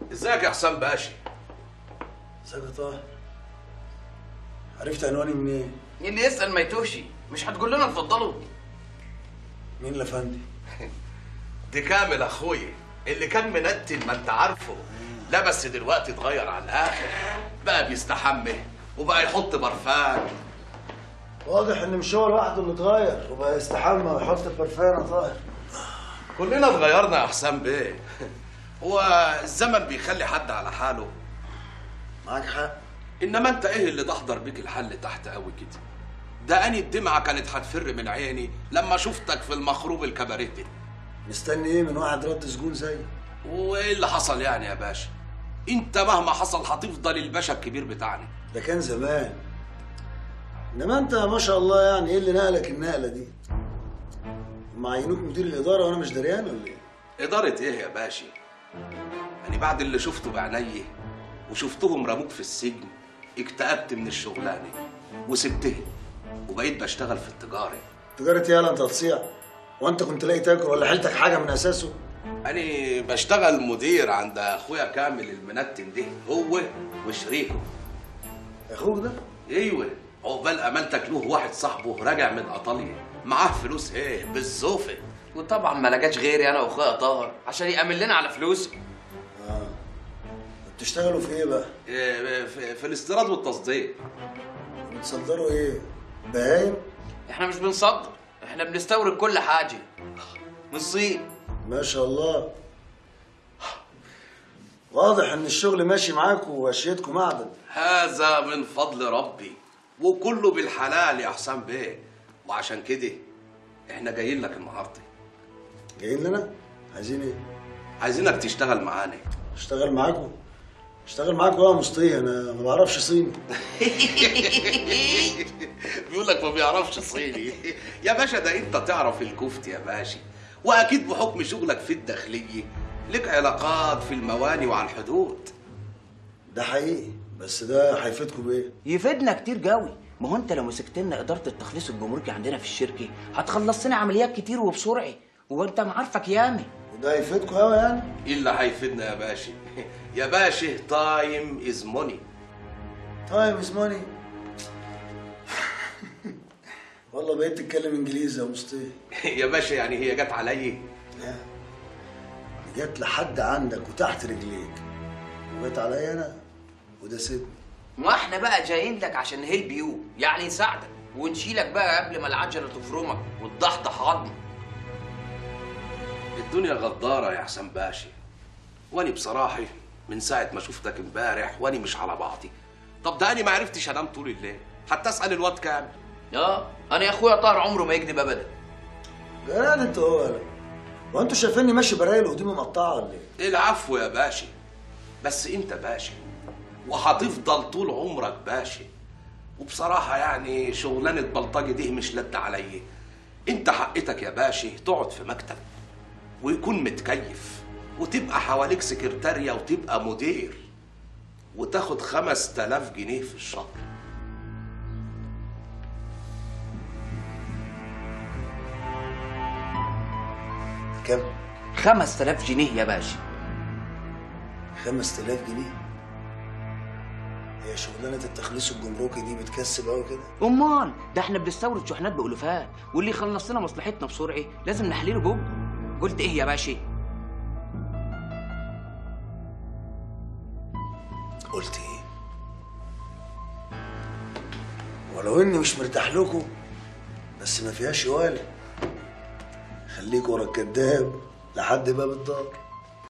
ازيك يا حسام باشا ازيك يا طاهر عرفت عنواني منين؟ اللي يسأل ما يتوهش مش هتقول لنا اتفضلوا مين الافندي؟ دي كامل اخويا اللي كان منتن ما انت عارفه لا بس دلوقتي اتغير على الاخر بقى بيستحمى وبقى يحط برفان واضح ان مش هو لوحده اللي اتغير وبقى يستحمى ويحط البرفان يا طاهر كلنا اتغيرنا يا حسام بيه هو الزمن بيخلي حد على حاله معاك حق انما انت ايه اللي تحضر بيك الحل تحت قوي كده ده اني الدمعه كانت هتفر من عيني لما شفتك في المخروب الكباريه ده مستني ايه من واحد رد سجون زي وايه اللي حصل يعني يا باشا انت مهما حصل هتفضل الباشا الكبير بتاعنا ده كان زمان انما انت ما شاء الله يعني ايه اللي نقلك النقله دي؟ هم عينوك مدير الاداره وانا مش دريان ولا ايه؟ إدارة إيه يا باشا؟ يعني بعد اللي شفته بعيني وشفتهم رموك في السجن اكتئبت من الشغلانة وسبتها وبقيت بشتغل في التجارة تجاره يالا انت هتصيع وانت كنت لاقي تاكل ولا حيلتك حاجه من اساسه؟ أنا بشتغل مدير عند أخويا كامل المنتن ده هو وشريكه اخوك ده؟ أيوه عقبال أمانتك له واحد صاحبه راجع من إيطاليا معاه فلوس إيه بالزوفة وطبعا ما لقاش غيري انا واخويا طاهر عشان يأمن لنا على فلوسي اه بتشتغلوا في ايه بقى؟ إيه، في, في الاستيراد والتصدير بتصدروا ايه؟ بهايم؟ احنا مش بنصدر احنا بنستورد كل حاجه من الصين ما شاء الله واضح ان الشغل ماشي معاكم واشيتكم معدن هذا من فضل ربي وكله بالحلال يا حسام بيه وعشان كده احنا جايين لك النهارده جايين لنا عايزين ايه عايزينك تشتغل معانا اشتغل معاكم اشتغل معاكم يا مصطفى انا ما بعرفش صيني بيقول لك ما بيعرفش صيني يا باشا ده انت تعرف الكفت يا باشا واكيد بحكم شغلك في الداخليه لك علاقات في المواني وعلى الحدود ده حقيقي بس ده هيفيدكم بايه يفيدنا كتير قوي ما هو انت لو مسكت لنا اداره التخليص الجمركي عندنا في الشركه هتخلص لنا عمليات كتير وبسرعه وانت معارفك ياما وده هيفيدكم قوي يعني ايه اللي هيفيدنا يا باشا يا باشا تايم از موني طيب اسموني والله بقيت تتكلم انجليزي يا مصطفى يا باشا يعني هي جت عليا لا دي جت لحد عندك وتحت رجليك وجت عليا انا وده سيبني ما احنا بقى جايين لك عشان نهيل بيو يعني نساعدك ونشيلك بقى قبل ما العجله تفرمك والضحضح عظمك الدنيا غدارة يا حسن باشا واني بصراحة من ساعة ما شفتك امبارح واني مش على بعضي طب ده اني ما عرفتش انام طول الليل حتى اسأل الواد كامل اه انا يا اخويا طاهر عمره ما يكذب ابدا جراد انت هو ولا هو انتوا شايفيني ماشي برايل وهدومي مقطعه ولا ايه؟ العفو يا باشا بس انت باشا وهتفضل طول عمرك باشا وبصراحة يعني شغلانة بلطجي دي مش لد عليا انت حقتك يا باشا تقعد في مكتب ويكون متكيف وتبقى حواليك سكرتارية وتبقى مدير وتاخد خمس تلاف جنيه في الشهر كام؟ 5000 جنيه يا باشا 5000 جنيه هي شغلانه التخليص الجمركي دي بتكسب قوي كده؟ امال ده احنا بنستورد شحنات بالوفات واللي يخلص لنا مصلحتنا بسرعه لازم نحلله جوه قلت ايه يا باشا قلت ايه؟ ولو اني مش مرتاح لكم بس ما فيهاش ولا خليك ورا الكداب لحد باب الدار